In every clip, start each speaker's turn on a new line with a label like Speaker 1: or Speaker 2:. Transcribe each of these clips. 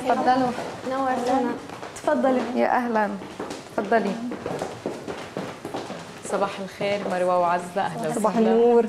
Speaker 1: تفضلوا
Speaker 2: نورتونا
Speaker 1: تفضلي يا اهلا تفضلي
Speaker 3: صباح الخير مروه وعزه اهلا
Speaker 2: صباح
Speaker 3: وسهلا.
Speaker 2: النور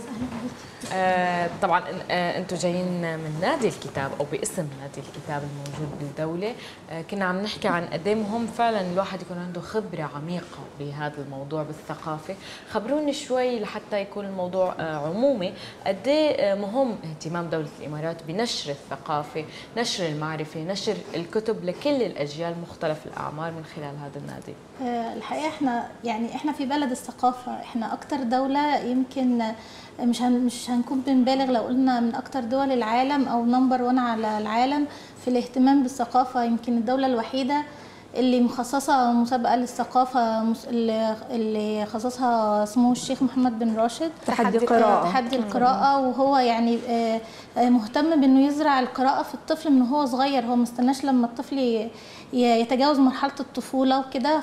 Speaker 3: آه طبعا آه انتم جايين من نادي الكتاب او باسم نادي الكتاب الموجود بالدوله آه كنا عم نحكي عن قد إيه مهم فعلا الواحد يكون عنده خبره عميقه بهذا الموضوع بالثقافه خبروني شوي لحتى يكون الموضوع آه عمومي قد إيه آه مهم اهتمام دوله الامارات بنشر الثقافه نشر المعرفه نشر الكتب لكل الاجيال مختلف الاعمار من خلال هذا النادي
Speaker 4: آه، الحقيقه احنا يعني احنا في بلد الثقافه احنا اكتر دوله يمكن مش هن مش هنكون بنبالغ لو قلنا من اكتر دول العالم او نمبر 1 على العالم في الاهتمام بالثقافه يمكن الدوله الوحيده اللي مخصصه مسابقه للثقافه مس- اللي اللي خصصها سمو الشيخ محمد بن راشد
Speaker 2: تحدي قراءة.
Speaker 4: تحدي القراءه وهو يعني آه، آه، مهتم بانه يزرع القراءه في الطفل من هو صغير هو ما استناش لما الطفل ي- ي- يتجاوز مرحله الطفوله وكده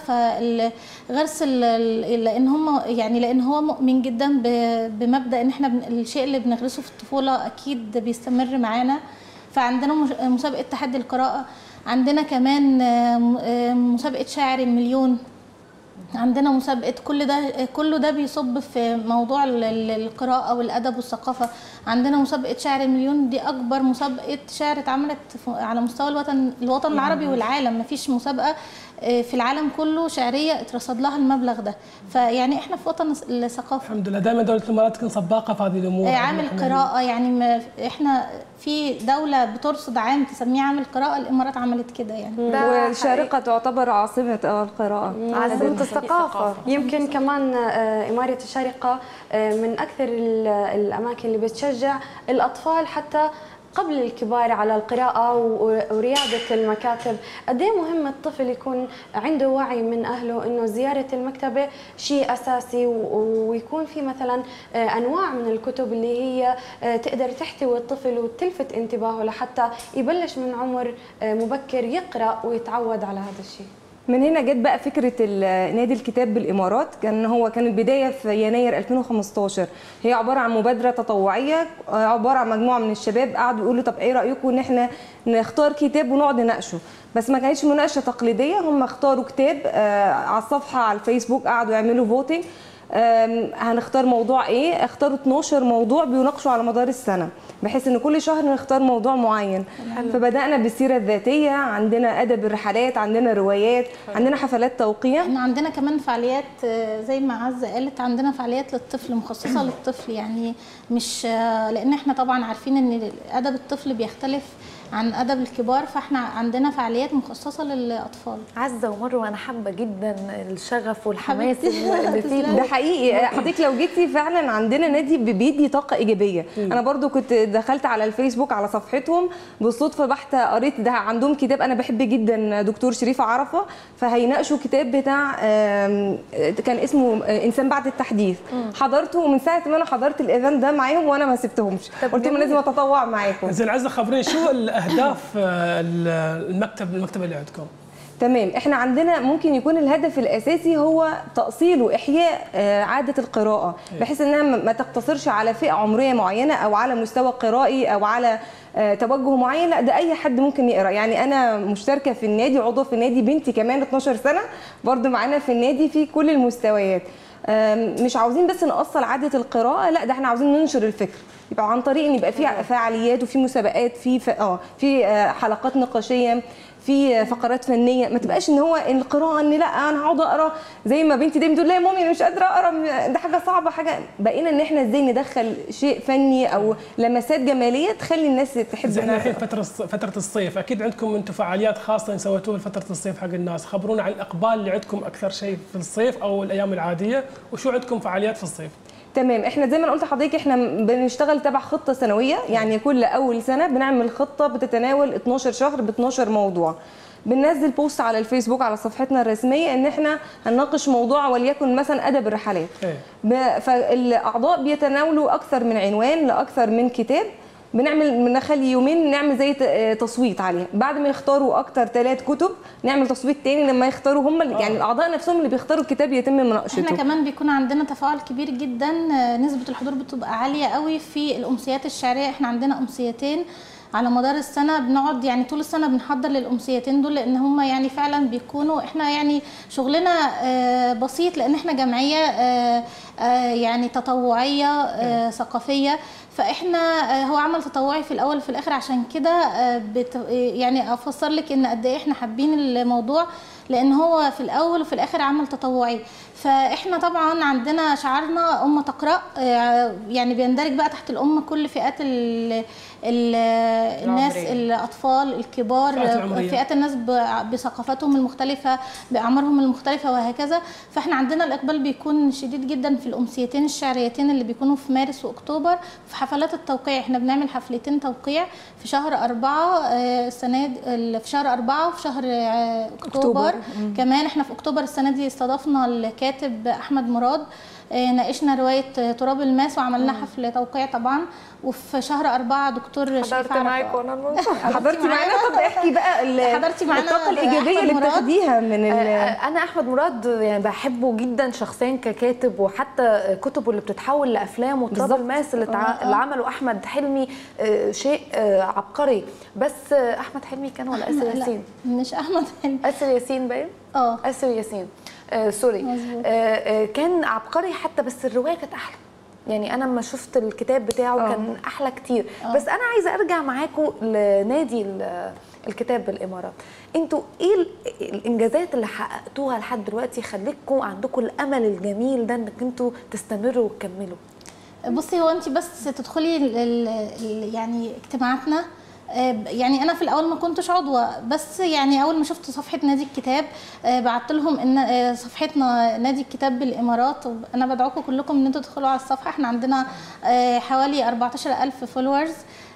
Speaker 4: فغرس ال- ال- لان هم يعني لان هو مؤمن جدا ب- بمبدا ان احنا بن- الشيء اللي بنغرسه في الطفوله اكيد بيستمر معانا فعندنا مش- مسابقه تحدي القراءه عندنا كمان آه، م- آه، مسابقه شاعر المليون عندنا مسابقة كل ده كله ده بيصب في موضوع ال- ال- القراءة والأدب والثقافة عندنا مسابقة شعر المليون دي أكبر مسابقة شعر اتعملت في- على مستوى الوطن الوطن العربي والعالم مفيش مسابقة آه، في العالم كله شعرية اترصد لها المبلغ ده فيعني احنا في وطن الثقافة
Speaker 5: الحمد لله دائما دوله الامارات تكون سباقه في هذه الامور
Speaker 4: آه، عامل
Speaker 5: إحنا-
Speaker 4: قراءة يعني ما احنا في دولة بترصد عام تسميه عامل قراءة الإمارات عملت كده يعني
Speaker 1: ده
Speaker 2: والشارقة تعتبر عاصمة آه، القراءة
Speaker 1: عاصمة الثقافة
Speaker 6: يمكن كمان آه، إمارة الشارقة آه، من أكثر ال- الأماكن اللي بتشجع الأطفال حتى قبل الكبار على القراءة و- وريادة المكاتب قد إيه مهم الطفل يكون عنده وعي من أهله إنه زيارة المكتبة شيء أساسي و- ويكون في مثلا آه، أنواع من الكتب اللي هي آه، تقدر تحتوي الطفل وتلفت انتباهه لحتى يبلش من عمر آه، مبكر يقرأ ويتعود على هذا الشيء
Speaker 2: من هنا جت بقى فكره ال- نادي الكتاب بالامارات كان هو كان البدايه في يناير 2015 هي عباره عن مبادره تطوعيه آه، عباره عن مجموعه من الشباب قعدوا يقولوا طب ايه رايكم ان احنا نختار كتاب ونقعد نناقشه بس ما كانتش مناقشه تقليديه هم اختاروا كتاب آه، على الصفحه على الفيسبوك قعدوا يعملوا فوتنج هنختار موضوع ايه اختاروا 12 موضوع بيناقشوا على مدار السنه بحيث ان كل شهر نختار موضوع معين فبدانا بالسيره الذاتيه عندنا ادب الرحلات عندنا روايات عندنا حفلات توقيع
Speaker 4: احنا عندنا كمان فعاليات آه، زي ما عزة قالت عندنا فعاليات للطفل مخصصة للطفل يعني مش آه، لان احنا طبعا عارفين ان ادب الطفل بيختلف عن ادب الكبار فاحنا عندنا فعاليات مخصصة للاطفال
Speaker 1: عزة ومروة أنا حابة جدا الشغف والحماس
Speaker 4: حبيبتي.
Speaker 1: اللي فيكم
Speaker 2: ده حقيقي حضرتك لو جيتي فعلا عندنا نادي بيدي طاقه ايجابيه انا برضو كنت دخلت على الفيسبوك على صفحتهم بالصدفه بحته قريت ده عندهم كتاب انا بحب جدا دكتور شريف عرفه فهيناقشوا كتاب بتاع آم، كان اسمه انسان بعد التحديث حضرته ومن ساعه ما انا حضرت الايفنت ده معاهم وانا ما سبتهمش قلت لهم لازم اتطوع معاكم
Speaker 5: زين عزه خبرين شو الاهداف آه، المكتب المكتبه اللي عندكم؟
Speaker 2: تمام احنا عندنا ممكن يكون الهدف الاساسي هو تاصيل واحياء آه، عاده القراءه بحيث انها ما ما تقتصرش على فئه عمريه معينه او على مستوى قرائي او على آه، توجه معين لا ده اي حد ممكن يقرا يعني انا مشتركه في النادي عضو في النادي بنتي كمان 12 سنه برضو معانا في النادي في كل المستويات آم، مش عاوزين بس نأصل عادة القراءة لا ده احنا عاوزين ننشر الفكر يبقى عن طريق ان يبقى في فعاليات وفي مسابقات في ف... اه في آه، حلقات نقاشية في فقرات فنيه ما تبقاش ان هو القراءه ان لا انا هقعد اقرا زي ما بنتي دايما تقول لا يا مامي انا مش قادره اقرا ده حاجه صعبه حاجه بقينا ان احنا ازاي ندخل شيء فني او لمسات جماليه تخلي الناس تحب
Speaker 5: زين
Speaker 2: انها
Speaker 5: الحين
Speaker 2: تقرأ.
Speaker 5: فتره الص- فتره الصيف اكيد عندكم انتم فعاليات خاصه سويتوها لفتره الصيف حق الناس خبرونا عن الاقبال اللي عندكم اكثر شيء في الصيف او الايام العاديه وشو عندكم فعاليات في الصيف
Speaker 2: تمام احنا زي ما أنا قلت لحضرتك احنا بنشتغل تبع خطه سنويه يعني كل اول سنه بنعمل خطه بتتناول 12 شهر ب 12 موضوع بننزل بوست على الفيسبوك على صفحتنا الرسميه ان احنا هنناقش موضوع وليكن مثلا ادب الرحلات
Speaker 5: ايه
Speaker 2: ب- فالاعضاء بيتناولوا اكثر من عنوان لاكثر من كتاب بنعمل بنخلي يومين نعمل زي ت- آه، تصويت عليها بعد ما يختاروا اكتر ثلاث كتب نعمل تصويت تاني لما يختاروا هم اللي- يعني الاعضاء نفسهم اللي بيختاروا الكتاب يتم مناقشته
Speaker 4: احنا كمان بيكون عندنا تفاعل كبير جدا آه، نسبة الحضور بتبقى عالية قوي في الأمسيات الشعرية احنا عندنا أمسيتين على مدار السنة بنقعد يعني طول السنة بنحضر للأمسيتين دول لأن هم يعني فعلا بيكونوا احنا يعني شغلنا آه، بسيط لأن احنا جمعية آه، آه، يعني تطوعية آه، ثقافية فاحنا آه، هو عمل تطوعي في الاول وفي الاخر عشان كده آه، بت- يعني افسر لك ان قد ايه احنا حابين الموضوع لان هو في الاول وفي الاخر عمل تطوعي فاحنا طبعا عندنا شعارنا امه تقرا آه، يعني بيندرج بقى تحت الامه كل فئات ال ال الناس
Speaker 3: العمرية.
Speaker 4: الاطفال الكبار
Speaker 5: فئات العمرية.
Speaker 4: فئات الناس ب- بثقافاتهم المختلفه باعمارهم المختلفه وهكذا فاحنا عندنا الاقبال بيكون شديد جدا في الامسيتين الشعريتين اللي بيكونوا في مارس واكتوبر في حفلات التوقيع احنا بنعمل حفلتين توقيع في شهر أربعة آه، السنة دي- ال- في شهر أربعة وفي شهر آه، أكتوبر كمان احنا في أكتوبر السنة دي استضفنا الكاتب أحمد مراد آه، ناقشنا رواية آه، تراب الماس وعملنا حفل توقيع طبعا وفي شهر أربعة دكتور شريف
Speaker 1: حضرت
Speaker 4: عرفة.
Speaker 1: معاكم انا الموضوع
Speaker 2: حضرتي معانا طب احكي بقى ال-
Speaker 4: حضرتي معانا
Speaker 2: الطاقه الايجابيه
Speaker 4: أحمد
Speaker 2: اللي
Speaker 4: مراد؟
Speaker 2: بتاخديها من ال...
Speaker 1: آه، انا احمد مراد يعني بحبه جدا شخصيا ككاتب وحتى كتبه اللي بتتحول لافلام وتراب
Speaker 2: بالظبط.
Speaker 1: الماس اللي, تع... اللي عمله احمد حلمي آه، شيء آه، عبقري بس آه، احمد حلمي كان ولا اسر
Speaker 4: لا،
Speaker 1: ياسين
Speaker 4: مش أحمد حلمي
Speaker 1: اسر ياسين باين
Speaker 4: اه
Speaker 1: اسر ياسين آه سوري
Speaker 4: مظبوط.
Speaker 1: آه آه كان عبقري حتى بس الروايه كانت احلى يعني انا لما شفت الكتاب بتاعه
Speaker 2: آه.
Speaker 1: كان احلى كتير بس انا عايزه ارجع معاكم لنادي ال- الكتاب بالامارات انتوا ايه ال- الانجازات اللي حققتوها لحد دلوقتي خليكم عندكم الامل الجميل ده انك انتوا تستمروا وتكملوا
Speaker 4: بصي هو انت بس تدخلي ال ال ال يعني اجتماعاتنا آه، يعني انا في الاول ما كنتش عضوه بس يعني اول ما شفت صفحه نادي الكتاب آه، بعت لهم ان آه، صفحتنا نادي الكتاب بالامارات انا بدعوكم كلكم ان انتوا تدخلوا على الصفحه احنا عندنا آه، حوالي 14000 فولورز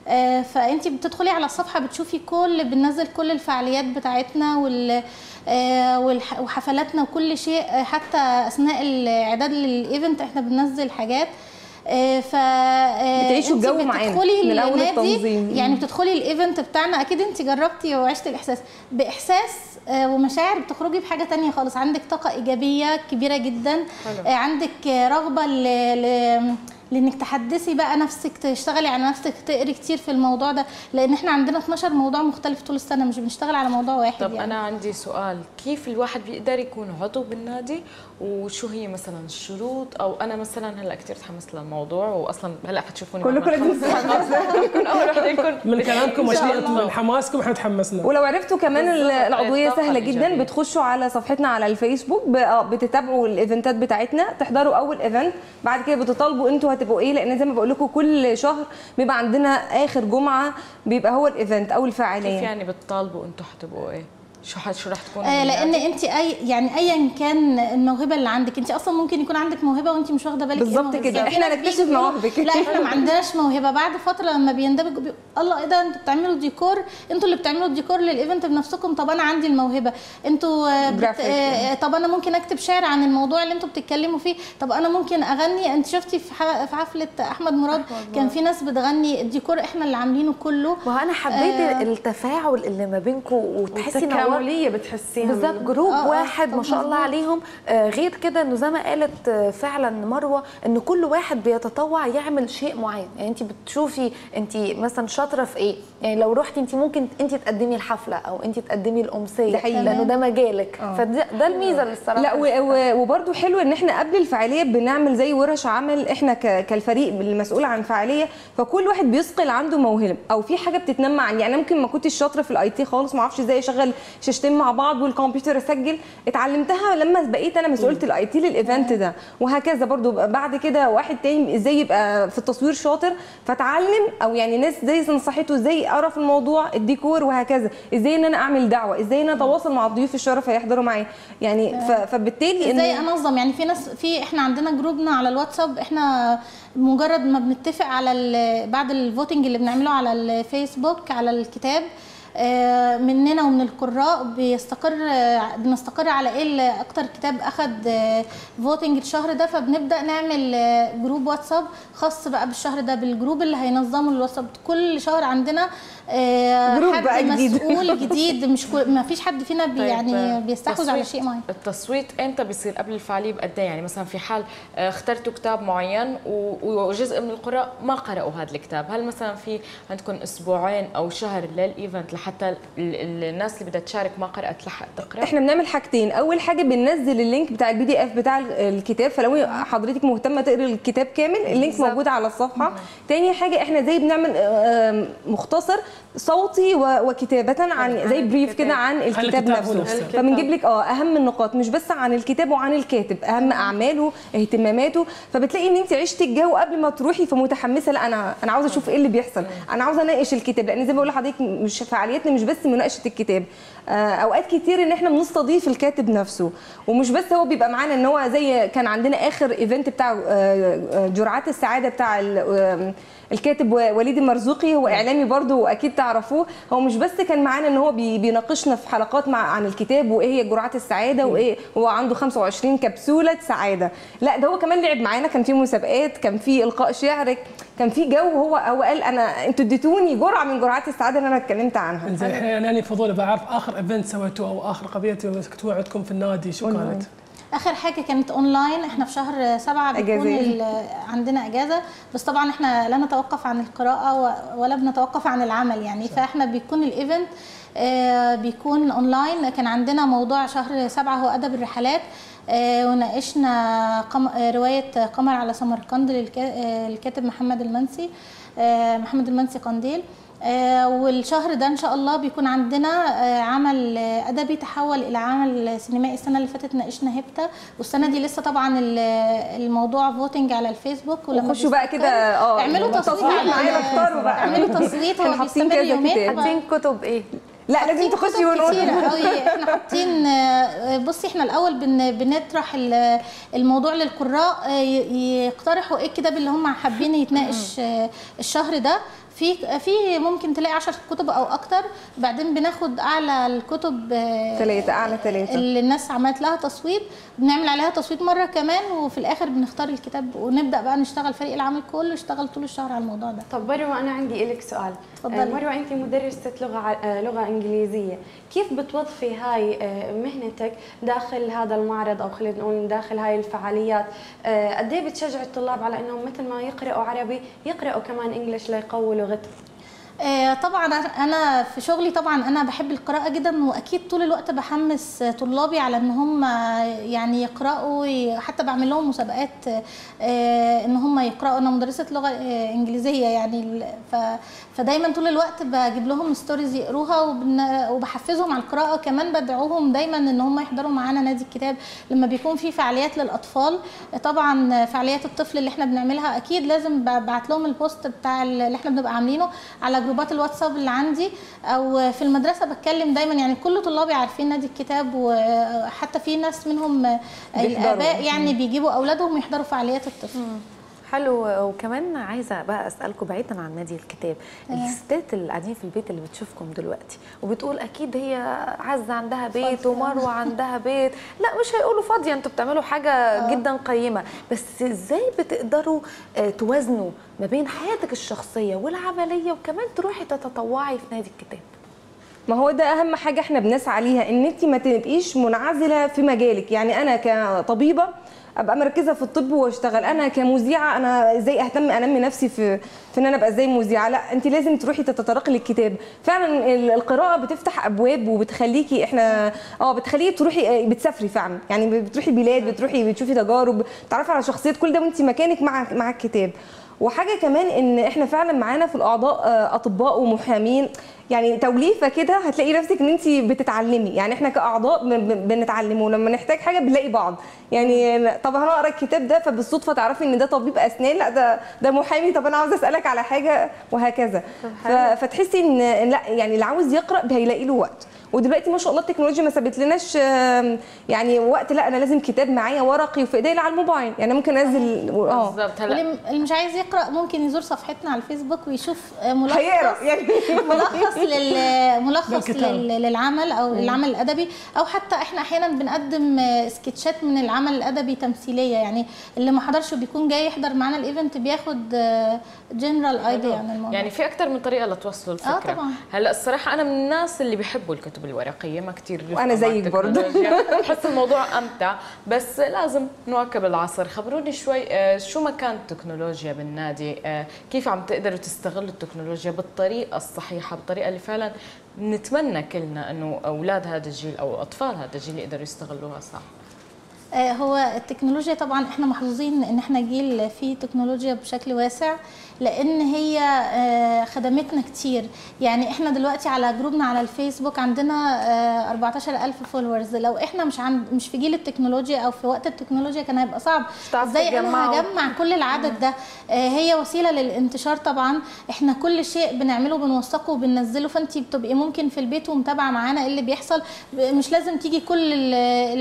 Speaker 4: فانت بتدخلي على الصفحه بتشوفي كل بننزل كل الفعاليات بتاعتنا وال آه، والح- وحفلاتنا وكل شيء آه، حتى اثناء الاعداد للايفنت احنا بننزل حاجات آه، ف آه،
Speaker 2: بتعيشوا
Speaker 4: انت
Speaker 2: الجو معانا
Speaker 4: بتدخلي
Speaker 2: من أول
Speaker 4: النادي،
Speaker 2: التنظيم.
Speaker 4: يعني بتدخلي الايفنت بتاعنا اكيد انت جربتي وعشتي الاحساس باحساس آه، ومشاعر بتخرجي بحاجه تانية خالص عندك طاقه ايجابيه كبيره جدا آه، عندك آه، رغبه ل... ل... لانك تحدثي بقى نفسك تشتغلي على نفسك تقري كتير في الموضوع ده لان احنا عندنا 12 موضوع مختلف طول السنه مش بنشتغل على موضوع واحد
Speaker 3: طب
Speaker 4: يعني.
Speaker 3: انا عندي سؤال كيف الواحد بيقدر يكون عضو بالنادي وشو هي مثلا الشروط او انا مثلا هلا كثير تحمست للموضوع واصلا هلا حتشوفوني
Speaker 2: كلكم
Speaker 3: بعمل
Speaker 2: لازم
Speaker 3: خمس- كون اول وحده يكون
Speaker 5: من كلامكم
Speaker 3: إن شاء
Speaker 5: وشيء
Speaker 3: الله.
Speaker 5: من حماسكم احنا تحمسنا
Speaker 2: ولو عرفتوا كمان ال-
Speaker 3: بالظبط،
Speaker 2: العضويه
Speaker 3: الطاقة
Speaker 2: سهله جدا
Speaker 3: الإيجابية.
Speaker 2: بتخشوا على صفحتنا على الفيسبوك ب- آه، بتتابعوا الايفنتات بتاعتنا تحضروا اول ايفنت بعد كده بتطالبوا انتوا هتبقوا ايه لان زي ما بقول لكم كل شهر بيبقى عندنا اخر جمعه بيبقى هو الايفنت او
Speaker 3: كيف
Speaker 2: الفعاليه
Speaker 3: يعني بتطالبوا انتم حتبقوا ايه؟ شو حت شو رح تكون
Speaker 4: آه لان
Speaker 3: بالنادي؟
Speaker 4: انت اي يعني ايا كان الموهبه اللي عندك انت اصلا ممكن يكون عندك موهبه وانت مش واخده بالك إيه
Speaker 2: بالظبط
Speaker 4: الموهبة.
Speaker 2: كده.
Speaker 4: يعني في
Speaker 2: إحنا
Speaker 4: ناس
Speaker 2: نكتشف
Speaker 4: بيجوا يقولوا
Speaker 2: مواهبك.
Speaker 4: لا احنا ما عندناش موهبه بعد فتره لما بيندمجوا بي... الله ايه ده انتوا بتعملوا ديكور انتوا اللي بتعملوا الديكور للايفنت بنفسكم طب انا عندي الموهبه انتوا آه، بت...
Speaker 2: جرافيك.
Speaker 4: آه، طب انا ممكن اكتب شعر عن الموضوع اللي انتوا بتتكلموا فيه طب انا ممكن اغني انت شفتي في, ح... في حفله احمد مراد كان في ناس بتغني الديكور احنا اللي عاملينه كله
Speaker 1: ما هو انا حبيت
Speaker 4: آه.
Speaker 1: التفاعل اللي ما بينكم وتحسي ان هو
Speaker 6: تكامليه بتحسيها
Speaker 1: بالظبط جروب
Speaker 4: آه، آه،
Speaker 1: واحد ما
Speaker 4: طب
Speaker 1: شاء الله
Speaker 4: مظبوط.
Speaker 1: عليهم آه، غير كده انه زي ما قالت آه، فعلا مروه ان كل واحد بيتطوع يعمل شيء معين يعني انت بتشوفي انت مثلا شاطره في ايه يعني لو رحتي انت ممكن انت تقدمي الحفله او انت تقدمي الامسيه
Speaker 2: ده حقيقي.
Speaker 1: لانه ده مجالك فده ده الميزه اللي الصراحه
Speaker 2: لا و- و- وبرده حلو ان احنا قبل الفعاليه بنعمل زي ورش عمل احنا ك- كالفريق المسؤول عن فعاليه فكل واحد بيثقل عنده موهبه او في حاجه بتتنمى عن يعني أنا ممكن ما كنتش شاطره في الاي تي خالص ما اعرفش ازاي اشغل شاشتين مع بعض والكمبيوتر اسجل اتعلمتها لما بقيت انا مسؤوله الاي تي للايفنت ده وهكذا برضو بقى بعد كده واحد تاني ازاي يبقى في التصوير شاطر فتعلم او يعني ناس زي نصحته ازاي اقرا في الموضوع الديكور وهكذا ازاي ان انا اعمل دعوه ازاي ان انا اتواصل مع الضيوف الشرف هيحضروا معايا يعني ف- فبالتالي
Speaker 4: ازاي
Speaker 2: إن-
Speaker 4: انظم يعني في ناس في احنا عندنا جروبنا على الواتساب احنا مجرد ما بنتفق على ال- بعد الفوتنج اللي بنعمله على الفيسبوك على الكتاب آه، مننا ومن القراء بيستقر آه، بنستقر على ايه اللي اكتر كتاب اخد فوتنج الشهر ده فبنبدا نعمل آه، جروب واتساب خاص بقى بالشهر ده بالجروب اللي هينظمه الواتساب كل شهر عندنا آه،
Speaker 2: جروب
Speaker 4: حد
Speaker 2: بقى جديد.
Speaker 4: مسؤول جديد مش كل ما فيش حد فينا بي
Speaker 3: طيب،
Speaker 4: يعني
Speaker 3: آه،
Speaker 4: بيستحوذ على
Speaker 3: تصويت-
Speaker 4: شيء معين
Speaker 3: التصويت امتى بيصير قبل الفعاليه بقد ايه يعني مثلا في حال آه، اخترتوا كتاب معين و- وجزء من القراء ما قرأوا هذا الكتاب هل مثلا في عندكم اسبوعين او شهر للايفنت لحتى ال- ال- الناس اللي بدها تشارك ما قرأت تلحق تقرا
Speaker 2: احنا بنعمل حاجتين اول حاجه بننزل اللينك بتاع البي دي اف بتاع ال- الكتاب فلو حضرتك مهتمه تقري الكتاب كامل اللينك موجود على الصفحه تاني حاجه احنا زي بنعمل آه، مختصر صوتي و- وكتابه عن زي بريف كده عن الكتاب
Speaker 5: الكتاب
Speaker 2: نفسه
Speaker 5: نفسه.
Speaker 2: فبنجيب لك اه اهم النقاط مش بس عن الكتاب وعن الكاتب اهم اعماله اهتماماته فبتلاقي ان انت عشتي الجو قبل ما تروحي فمتحمسه لا انا انا عاوزه اشوف ايه اللي بيحصل انا عاوزه اناقش الكتاب لان زي ما بقول لحضرتك مش فعاليتنا مش بس مناقشه الكتاب آه، اوقات كتير ان احنا بنستضيف الكاتب نفسه ومش بس هو بيبقى معانا ان هو زي كان عندنا اخر ايفنت بتاع آه، آه، جرعات السعاده بتاع ال- آه، الكاتب وليد المرزوقي هو اعلامي برضه واكيد تعرفوه هو مش بس كان معانا ان هو بي- بيناقشنا في حلقات مع عن الكتاب وايه هي جرعات السعاده وايه هو عنده 25 كبسوله سعاده لا ده هو كمان لعب معانا كان في مسابقات كان في القاء شعر كان في جو هو هو قال انا انتوا اديتوني جرعه من جرعات السعاده اللي انا اتكلمت عنها
Speaker 5: انزين الحين يعني فضول بعرف اخر ايفنت سويتوه او اخر قضيه مسكتوها عندكم في النادي شو كانت؟
Speaker 4: اخر حاجه كانت اونلاين احنا في شهر سبعة بيكون
Speaker 2: أجازة.
Speaker 4: ال- عندنا اجازه بس طبعا احنا لا نتوقف عن القراءه و- ولا بنتوقف عن العمل يعني فاحنا بيكون الايفنت آه، بيكون اونلاين كان عندنا موضوع شهر سبعة هو ادب الرحلات آه، وناقشنا قم... آه، روايه قمر على سمرقند للكاتب محمد المنسي آه، محمد المنسي قنديل آه، والشهر ده ان شاء الله بيكون عندنا آه، عمل آه، ادبي تحول الى عمل سينمائي السنه اللي فاتت ناقشنا هبته والسنه دي لسه طبعا ال- الموضوع فوتنج على الفيسبوك ولما
Speaker 2: وخشوا بقى
Speaker 4: بيستقر-
Speaker 2: كده اه
Speaker 4: اعملوا تصويت
Speaker 2: تصويت معانا
Speaker 4: على-
Speaker 2: اختاروا بقى
Speaker 4: اعملوا تصويت هو
Speaker 2: احنا حاطين
Speaker 4: بيستمر
Speaker 2: كذا
Speaker 4: يومين
Speaker 2: كتاب.
Speaker 4: ف-
Speaker 1: حاطين كتب ايه؟
Speaker 2: لا لازم
Speaker 4: حاطين
Speaker 2: تخشي
Speaker 4: كتب
Speaker 2: ونقول
Speaker 4: كتيرة قوي احنا حاطين آه، بصي احنا الاول بن بنطرح ال- الموضوع للقراء آه، ي- يقترحوا ايه الكتاب اللي هم حابين يتناقش آه، الشهر ده في في ممكن تلاقي 10 كتب او اكتر بعدين بناخد اعلى الكتب آه،
Speaker 2: ثلاثة أعلى ثلاثة
Speaker 4: اللي الناس عملت لها تصويت بنعمل عليها تصويت مره كمان وفي الاخر بنختار الكتاب ونبدا بقى نشتغل فريق العمل كله يشتغل طول الشهر على الموضوع ده
Speaker 6: طب مروه انا عندي لك سؤال
Speaker 4: تفضلي.
Speaker 6: آه، مروه انت مدرسه لغه ع- آه، لغه انجليزيه كيف بتوظفي هاي آه، مهنتك داخل هذا المعرض او خلينا نقول داخل هاي الفعاليات آه، قد ايه بتشجع الطلاب على انهم مثل ما يقراوا عربي يقراوا كمان انجلش ليقووا لغتهم
Speaker 4: آه، طبعا انا في شغلي طبعا انا بحب القراءه جدا واكيد طول الوقت بحمس طلابي على ان هم يعني يقراوا ي- حتى بعمل لهم مسابقات آه، ان هم يقراوا انا مدرسه لغه آه، انجليزيه يعني ال- ف- فدايما طول الوقت بجيب لهم ستوريز يقروها وبن- وبحفزهم على القراءه كمان بدعوهم دايما ان هم يحضروا معانا نادي الكتاب لما بيكون في فعاليات للاطفال طبعا فعاليات الطفل اللي احنا بنعملها اكيد لازم ببعت لهم البوست بتاع اللي احنا بنبقى عاملينه على جروبات الواتساب اللي عندي او في المدرسه بتكلم دايما يعني كل طلابي عارفين نادي الكتاب وحتى في ناس منهم الاباء يعني بيجيبوا اولادهم يحضروا فعاليات الطفل
Speaker 1: حلو وكمان عايزه بقى اسالكم بعيدا عن نادي الكتاب الستات اللي قاعدين في البيت اللي بتشوفكم دلوقتي وبتقول اكيد هي عزه عندها بيت ومروه عندها بيت لا مش هيقولوا فاضيه انتوا بتعملوا حاجه جدا قيمه بس ازاي بتقدروا آه، توازنوا ما بين حياتك الشخصيه والعمليه وكمان تروحي تتطوعي في نادي الكتاب
Speaker 2: ما هو ده اهم حاجه احنا بنسعى ليها ان انت ما تبقيش منعزله في مجالك يعني انا كطبيبه ابقى مركزه في الطب واشتغل انا كمذيعه انا ازاي اهتم انمي نفسي في في ان انا ابقى ازاي مذيعه لا انت لازم تروحي تتطرقي للكتاب فعلا ال- القراءه بتفتح ابواب وبتخليكي احنا اه بتخليكي تروحي بتسافري فعلا يعني بتروحي بلاد بتروحي بتشوفي تجارب تعرفي على شخصيات كل ده وانت مكانك مع مع الكتاب وحاجه كمان ان احنا فعلا معانا في الاعضاء آه، اطباء ومحامين يعني توليفه كده هتلاقي نفسك ان انت بتتعلمي يعني احنا كاعضاء بن- بن- بنتعلم ولما نحتاج حاجه بنلاقي بعض يعني طب انا اقرا الكتاب ده فبالصدفه تعرفي ان ده طبيب اسنان لا ده ده محامي طب انا عاوزه اسالك على حاجه وهكذا ف- فتحسي ان إن لا يعني اللي عاوز يقرا هيلاقي له وقت ودلوقتي ما شاء الله التكنولوجيا ما سابت لناش آم، يعني وقت لا انا لازم كتاب معايا ورقي وفي ايديا لا على الموبايل يعني ممكن انزل اه
Speaker 3: بالضبط هلا
Speaker 4: واللي اللي مش عايز يقرا ممكن يزور صفحتنا على الفيسبوك ويشوف آه، ملخص
Speaker 2: هيقرا يعني
Speaker 4: ملخص لل ملخص
Speaker 5: بالكتاب.
Speaker 4: لل- للعمل او العمل الادبي او حتى احنا احيانا بنقدم آه، سكتشات من العمل الادبي تمثيليه يعني اللي ما حضرش وبيكون جاي يحضر معانا الايفنت بياخد جنرال ايديا عن الموضوع
Speaker 3: يعني في اكثر من طريقه لتوصلوا الفكره
Speaker 4: طبعاً.
Speaker 3: هلا الصراحه انا من الناس اللي بيحبوا الكتب الورقيه ما كثير
Speaker 2: وأنا زيك برضه.
Speaker 3: بحس الموضوع امتع بس لازم نواكب العصر خبروني شوي آه، شو مكان التكنولوجيا بالنادي آه، كيف عم تقدروا تستغلوا التكنولوجيا بالطريقه الصحيحه بالطريقه اللي فعلا نتمنى كلنا انه اولاد هذا الجيل او اطفال هذا الجيل يقدروا يستغلوها صح
Speaker 4: آه، هو التكنولوجيا طبعا احنا محظوظين ان احنا جيل فيه تكنولوجيا بشكل واسع لان هي آه، خدمتنا كتير يعني احنا دلوقتي على جروبنا على الفيسبوك عندنا آه، 14000 فولورز لو احنا مش عند مش في جيل التكنولوجيا او في وقت التكنولوجيا كان هيبقى صعب
Speaker 1: هتعرف
Speaker 4: ازاي انا
Speaker 1: تجمعه.
Speaker 4: هجمع كل العدد ده آه، هي وسيله للانتشار طبعا احنا كل شيء بنعمله بنوثقه وبننزله فانت بتبقي ممكن في البيت ومتابعه معانا ايه اللي بيحصل ب- مش لازم تيجي كل ال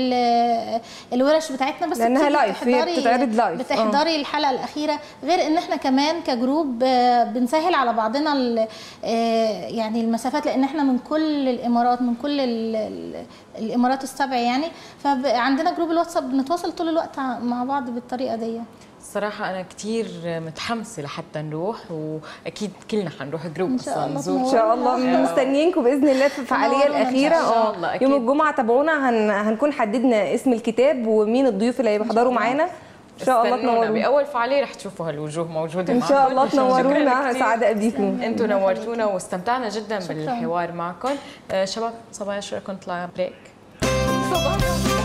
Speaker 4: ال الورش بتاعتنا بس
Speaker 2: لأنها
Speaker 4: بتيجي
Speaker 2: لايف، هي
Speaker 4: تحضري-
Speaker 2: بتتعرض لايف.
Speaker 4: بتحضري الحلقه الاخيره غير ان احنا كمان كجروب آه، بنسهل على بعضنا ال- آه، يعني المسافات لان احنا من كل الامارات من كل ال- ال- الامارات السبع يعني فعندنا جروب الواتساب بنتواصل طول الوقت مع بعض بالطريقه دي
Speaker 3: الصراحة أنا كتير متحمسة لحتى نروح وأكيد كلنا حنروح جروب
Speaker 4: إن شاء
Speaker 3: أصلا
Speaker 4: الله
Speaker 3: نزور
Speaker 2: ان شاء الله مستنيينكم باذن الله في الفعاليه
Speaker 4: تنورونا إن
Speaker 2: الاخيره
Speaker 4: شاء
Speaker 3: الله.
Speaker 2: اه
Speaker 3: إن شاء الله، أكيد.
Speaker 2: يوم الجمعه تابعونا هن... هنكون حددنا اسم الكتاب ومين الضيوف اللي هيحضروا معانا ان شاء الله
Speaker 3: استنونا
Speaker 2: تنورونا
Speaker 3: بأول فعالية رح تشوفوا هالوجوه موجودة
Speaker 2: ان شاء الله
Speaker 3: معكم. شكراً
Speaker 2: تنورونا
Speaker 3: كتير.
Speaker 2: سعداء بيكم
Speaker 3: انتوا نورتونا واستمتعنا جدا
Speaker 4: شكراً.
Speaker 3: بالحوار معكم آه، شباب صبايا شو رايكم نطلع بريك
Speaker 4: صباح